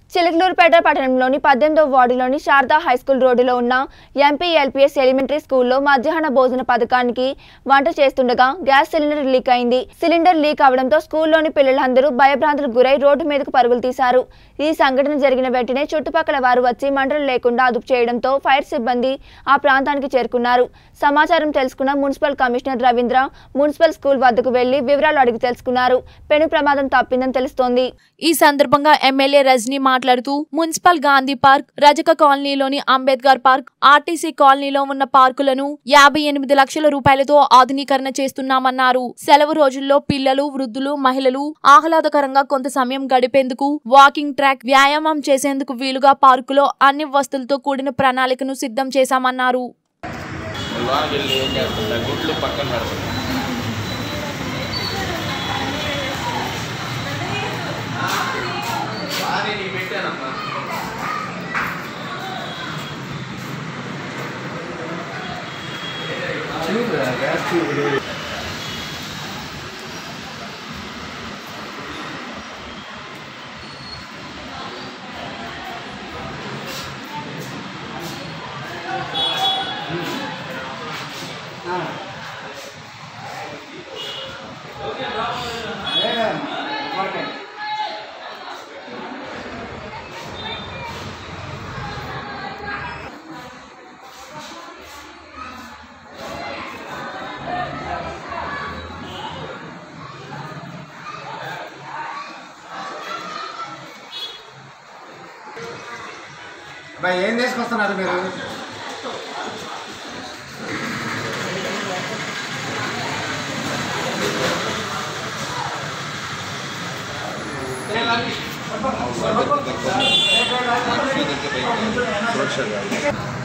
చిలకలూరుపేట పట్టణంలోని పద్దెనిమిదవ వార్డులోని శారదా హైస్కూల్ రోడ్డులో ఉన్న ఎంపీ ఎల్పీఎస్ ఎలిమెంటరీ స్కూల్లో మధ్యాహ్న భోజన పథకానికి వంట చేస్తుండగా గ్యాస్ సిలిండర్ లీక్ అయింది సిలిండర్ లీక్ అవడంతో స్కూల్లోని పిల్లలందరూ భయభ్రాంతులకు గురై రోడ్డు మీదకు పరుగులు తీశారు ఈ సంఘటన జరిగిన వెంటనే చుట్టుపక్కల వారు వచ్చి మంటలు లేకుండా అదుపు చేయడంతో ఫైర్ సిబ్బంది ఆ ప్రాంతానికి చేరుకున్నారు సమాచారం తెలుసుకున్న municipal commissioner Ravindra municipal school వద్దకు వెళ్లి వివరాలు అడిగి తెలుసుకున్నారు పెను ప్రమాదం తప్పిందని తెలుస్తోంది ఈ సందర్భంగా ఎమ్మెల్యే రజనీ మాట్లాడుతూ మున్సిపల్ గాంధీ పార్క్ రజక కాలనీలోని అంబేద్కర్ పార్క్ ఆర్టీసీ కాలనీలో ఉన్న పార్కులను యాభై ఎనిమిది లక్షల రూపాయలతో ఆధునీకరణ చేస్తున్నామన్నారు సెలవు రోజుల్లో పిల్లలు వృద్ధులు మహిళలు ఆహ్లాదకరంగా కొంత సమయం గడిపేందుకు వాకింగ్ ట్రాక్ వ్యాయామం చేసేందుకు వీలుగా పార్కులో అన్ని వస్తువులతో కూడిన ప్రణాళికను సిద్ధం చేశామన్నారు లోనకి వెళ్ళి ఏం చేస్తుంటా గుడ్లు పక్కన పెడతాం పెట్టానమ్మా అబ్బాయి ఏం తీసుకొస్తున్నారు మీరు సురక్ష